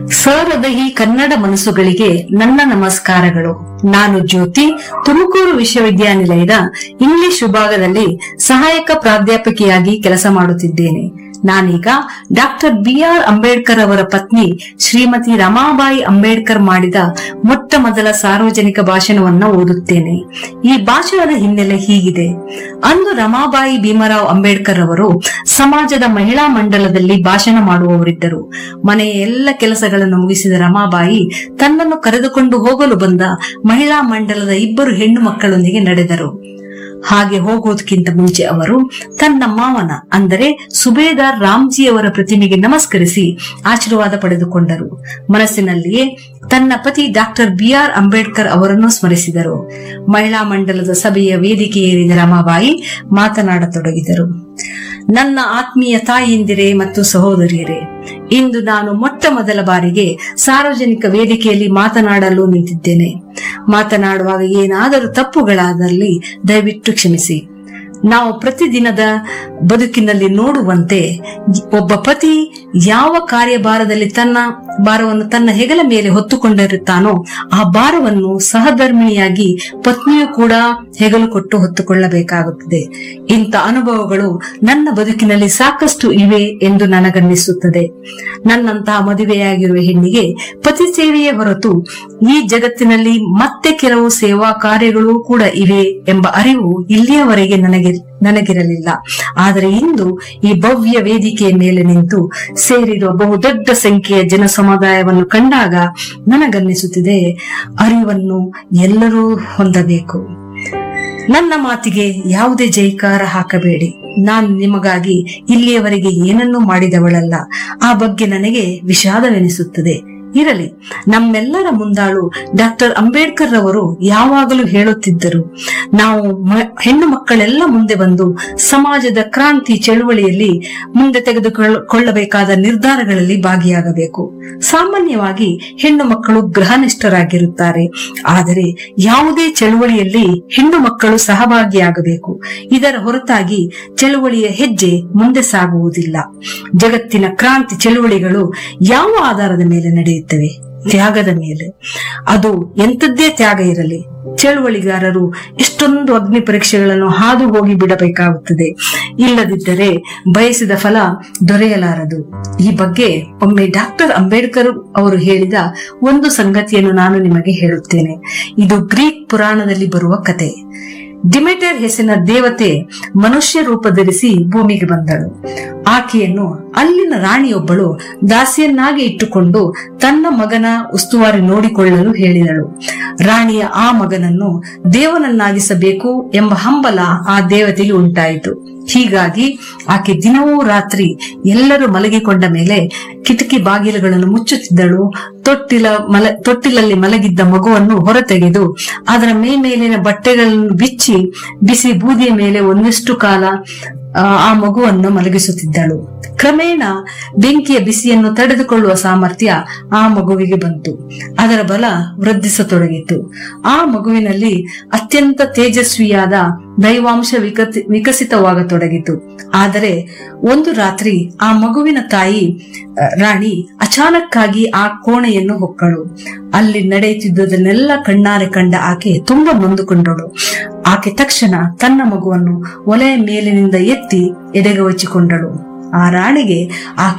ಸರದ ಈ ಕನ್ನಡ ಮನಸ್ಸುಗಳಿಗೆ ನನ್ನ ನಮಸ್ಕಾರಗಳು ನಾನು ಜ್ಯೋತಿ ತುಮಕೂರು ವಿಶ್ವವಿದ್ಯಾನಿಲಯದ ಇಂಗ್ಲಿಷ್ ವಿಭಾಗದಲ್ಲಿ ಸಹಾಯಕ ಪ್ರಾಧ್ಯಾಪಕಿಯಾಗಿ ಕೆಲಸ ಮಾಡುತ್ತಿದ್ದೇನೆ ನಾನೀಗ ಡಾಕ್ಟರ್ ಬಿ ಆರ್ ಅಂಬೇಡ್ಕರ್ ಅವರ ಪತ್ನಿ ಶ್ರೀಮತಿ ರಮಾಬಾಯಿ ಅಂಬೇಡ್ಕರ್ ಮಾಡಿದ ಮೊಟ್ಟ ಮೊದಲ ಸಾರ್ವಜನಿಕ ಭಾಷಣವನ್ನ ಓದುತ್ತೇನೆ ಈ ಭಾಷಣದ ಹಿನ್ನೆಲೆ ಹೀಗಿದೆ ಅಂದು ರಮಾಬಾಯಿ ಭೀಮರಾವ್ ಅಂಬೇಡ್ಕರ್ ಅವರು ಸಮಾಜದ ಮಹಿಳಾ ಮಂಡಲದಲ್ಲಿ ಭಾಷಣ ಮಾಡುವವರಿದ್ದರು ಮನೆಯ ಎಲ್ಲ ಕೆಲಸಗಳನ್ನು ಮುಗಿಸಿದ ರಮಾಬಾಯಿ ತನ್ನನ್ನು ಕರೆದುಕೊಂಡು ಹೋಗಲು ಬಂದ ಮಹಿಳಾ ಮಂಡಲದ ಇಬ್ಬರು ಹೆಣ್ಣು ಮಕ್ಕಳೊಂದಿಗೆ ನಡೆದರು ಹಾಗೆ ಹೋಗುವುದಕ್ಕಿಂತ ಮುಂಚೆ ಅವರು ತನ್ನ ಮಾವನ ಅಂದರೆ ಸುಬೇದಾರ್ ರಾಮ್ಜಿ ಅವರ ಪ್ರತಿಮೆಗೆ ನಮಸ್ಕರಿಸಿ ಆಶೀರ್ವಾದ ಪಡೆದುಕೊಂಡರು ಮನಸ್ಸಿನಲ್ಲಿಯೇ ತನ್ನ ಪತಿ ಡಾಕ್ಟರ್ ಬಿ ಆರ್ ಅಂಬೇಡ್ಕರ್ ಅವರನ್ನು ಸ್ಮರಿಸಿದರು ಮಹಿಳಾ ಮಂಡಲದ ಸಭೆಯ ವೇದಿಕೆ ಏರಿದ ರಮಾಬಾಯಿ ಮಾತನಾಡತೊಡಗಿದರು ನನ್ನ ಆತ್ಮೀಯ ತಾಯಿಯಂದಿರೇ ಮತ್ತು ಸಹೋದರಿಯರೇ ಇಂದು ನಾನು ಮೊಟ್ಟ ಮೊದಲ ಬಾರಿಗೆ ಸಾರ್ವಜನಿಕ ವೇದಿಕೆಯಲ್ಲಿ ಮಾತನಾಡಲು ನಿಂತಿದ್ದೇನೆ ಮಾತನಾಡುವಾಗ ಏನಾದರೂ ತಪ್ಪುಗಳಾದಲ್ಲಿ ದಯವಿಟ್ಟು ಕ್ಷಮಿಸಿ ನಾವು ಪ್ರತಿದಿನದ ಬದುಕಿನಲ್ಲಿ ನೋಡುವಂತೆ ಒಬ್ಬ ಪತಿ ಯಾವ ಕಾರ್ಯಭಾರದಲ್ಲಿ ತನ್ನ ಭಾರವನ್ನು ತನ್ನ ಹೆಗಲ ಮೇಲೆ ಹೊತ್ತುಕೊಂಡಿರುತ್ತಾನೋ ಆ ಭಾರವನ್ನು ಸಹಧರ್ಮಿಣಿಯಾಗಿ ಪತ್ನಿಯು ಕೂಡ ಹೆಗಲು ಕೊಟ್ಟು ಹೊತ್ತುಕೊಳ್ಳಬೇಕಾಗುತ್ತದೆ ಇಂಥ ಅನುಭವಗಳು ನನ್ನ ಬದುಕಿನಲ್ಲಿ ಸಾಕಷ್ಟು ಇವೆ ಎಂದು ನನಗನ್ನಿಸುತ್ತದೆ ನನ್ನಂತಹ ಮದುವೆಯಾಗಿರುವ ಹೆಣ್ಣಿಗೆ ಪತಿ ಸೇವೆಯೇ ಹೊರತು ಈ ಜಗತ್ತಿನಲ್ಲಿ ಮತ್ತೆ ಕೆಲವು ಸೇವಾ ಕಾರ್ಯಗಳು ಕೂಡ ಇವೆ ಎಂಬ ಅರಿವು ಇಲ್ಲಿಯವರೆಗೆ ನನಗೆ ನನಗಿರಲಿಲ್ಲ ಆದರೆ ಇಂದು ಈ ಭವ್ಯ ವೇದಿಕೆಯ ಮೇಲೆ ನಿಂತು ಸೇರಿರುವ ಬಹುದೊಡ್ಡ ಸಂಖ್ಯೆಯ ಜನ ಸಮುದಾಯವನ್ನು ಕಂಡಾಗ ನನಗನ್ನಿಸುತ್ತಿದೆ ಅರಿವನ್ನು ಎಲ್ಲರೂ ಹೊಂದಬೇಕು ನನ್ನ ಮಾತಿಗೆ ಯಾವುದೇ ಜೈಕಾರ ಹಾಕಬೇಡಿ ನಾನು ನಿಮಗಾಗಿ ಇಲ್ಲಿಯವರೆಗೆ ಏನನ್ನೂ ಮಾಡಿದವಳಲ್ಲ ಆ ಬಗ್ಗೆ ನನಗೆ ವಿಷಾದವೆನಿಸುತ್ತದೆ ಇರಲಿ ನಮ್ಮೆಲ್ಲರ ಮುಂದಾಳು ಡಾಕ್ಟರ್ ಅಂಬೇಡ್ಕರ್ ರವರು ಯಾವಾಗಲೂ ಹೇಳುತ್ತಿದ್ದರು ನಾವು ಮ- ಹೆಣ್ಣು ಮಕ್ಕಳೆಲ್ಲ ಮುಂದೆ ಬಂದು ಸಮಾಜದ ಕ್ರಾಂತಿ ಚಳುವಳಿಯಲ್ಲಿ ಮುಂದೆ ತೆಗೆದುಕೊಳ್ಳಬೇಕಾದ ನಿರ್ಧಾರಗಳಲ್ಲಿ ಭಾಗಿಯಾಗಬೇಕು ಸಾಮಾನ್ಯವಾಗಿ ಹೆಣ್ಣು ಮಕ್ಕಳು ಗ್ರಹನಿಷ್ಠರಾಗಿರುತ್ತಾರೆ ಆದರೆ ಯಾವುದೇ ಚಳುವಳಿಯಲ್ಲಿ ಹೆಣ್ಣು ಮಕ್ಕಳು ಸಹಭಾಗಿಯಾಗಬೇಕು ಇದರ ಹೊರತಾಗಿ ಚಳುವಳಿಯ ಹೆಜ್ಜೆ ಮುಂದೆ ಸಾಗುವುದಿಲ್ಲ ಜಗತ್ತಿನ ಕ್ರಾಂತಿ ಚಳುವಳಿಗಳು ಯಾವ ಆಧಾರದ ಮೇಲೆ ನಡೆಯುತ್ತವೆ ತ್ಯಾಗದ ಮೇಲೆ ಅದು ಎಂಥದ್ದೇ ತ್ಯಾಗ ಇರಲಿ ಚಳುವಳಿಗಾರರು ಎಷ್ಟೊಂದು ಅಗ್ನಿ ಪರೀಕ್ಷೆಗಳನ್ನು ಹಾದು ಹೋಗಿ ಬಿಡಬೇಕಾಗುತ್ತದೆ ಇಲ್ಲದಿದ್ದರೆ ಬಯಸಿದ ಫಲ ದೊರೆಯಲಾರದು ಈ ಬಗ್ಗೆ ಒಮ್ಮೆ ಡಾಕ್ಟರ್ ಅಂಬೇಡ್ಕರ್ ಅವರು ಹೇಳಿದ ಒಂದು ಸಂಗತಿಯನ್ನು ನಾನು ನಿಮಗೆ ಹೇಳುತ್ತೇನೆ ಇದು ಗ್ರೀಕ್ ಪುರಾಣದಲ್ಲಿ ಬರುವ ಕತೆ ಡಿಮೆಟರ್ ಹೆಸರಿನ ದೇವತೆ ಮನುಷ್ಯ ರೂಪ ಧರಿಸಿ ಭೂಮಿಗೆ ಬಂದಳು ಆಕೆಯನ್ನು ಅಲ್ಲಿನ ರಾಣಿಯೊಬ್ಬಳು ದಾಸಿಯನ್ನಾಗಿ ಇಟ್ಟುಕೊಂಡು ತನ್ನ ಮಗನ ಉಸ್ತುವಾರಿ ನೋಡಿಕೊಳ್ಳಲು ಹೇಳಿದಳು ರಾಣಿಯ ಆ ಮಗನನ್ನು ದೇವನನ್ನಾಗಿಸಬೇಕು ಎಂಬ ಹಂಬಲ ಆ ದೇವತೆಗೆ ಉಂಟಾಯಿತು ಹೀಗಾಗಿ ಆಕೆ ದಿನವೂ ರಾತ್ರಿ ಎಲ್ಲರೂ ಮಲಗಿಕೊಂಡ ಮೇಲೆ ಕಿಟಕಿ ಬಾಗಿಲುಗಳನ್ನು ಮುಚ್ಚುತ್ತಿದ್ದಳು ತೊಟ್ಟಿಲ ಮಲ ತೊಟ್ಟಿಲಲ್ಲಿ ಮಲಗಿದ್ದ ಮಗುವನ್ನು ಹೊರತೆಗೆದು ಅದರ ಮೇ ಮೇಲಿನ ಬಟ್ಟೆಗಳನ್ನು ಬಿಚ್ಚಿ ಬಿಸಿ ಬೂದಿಯ ಮೇಲೆ ಒಂದಿಷ್ಟು ಕಾಲ ಆ, ಆ ಮಗುವನ್ನು ಮಲಗಿಸುತ್ತಿದ್ದಳು ಕ್ರಮೇಣ ಬೆಂಕಿಯ ಬಿಸಿಯನ್ನು ತಡೆದುಕೊಳ್ಳುವ ಸಾಮರ್ಥ್ಯ ಆ ಮಗುವಿಗೆ ಬಂತು ಅದರ ಬಲ ವೃದ್ಧಿಸತೊಡಗಿತು ಆ ಮಗುವಿನಲ್ಲಿ ಅತ್ಯಂತ ತೇಜಸ್ವಿಯಾದ ದೈವಾಂಶ ವಿಕತಿ ವಿಕಸಿತವಾಗತೊಡಗಿತು ಆದರೆ ಒಂದು ರಾತ್ರಿ ಆ ಮಗುವಿನ ತಾಯಿ ಆ, ರಾಣಿ ಅಚಾನಕ್ಕಾಗಿ ಆ ಕೋಣೆಯನ್ನು ಹೊಕ್ಕಳು ಅಲ್ಲಿ ನಡೆಯುತ್ತಿದ್ದುದನ್ನೆಲ್ಲ ಕಣ್ಣಾರೆ ಕಂಡ ಆಕೆ ತುಂಬಾ ನೊಂದುಕೊಂಡಳು ಆಕೆ ತಕ್ಷಣ ತನ್ನ ಮಗುವನ್ನು ಒಲೆಯ ಮೇಲಿನಿಂದ ಎತ್ತಿ ಎದೆಗೆ ಹಚ್ಚಿಕೊಂಡಳು ಆ ರಾಣಿಗೆ ಆ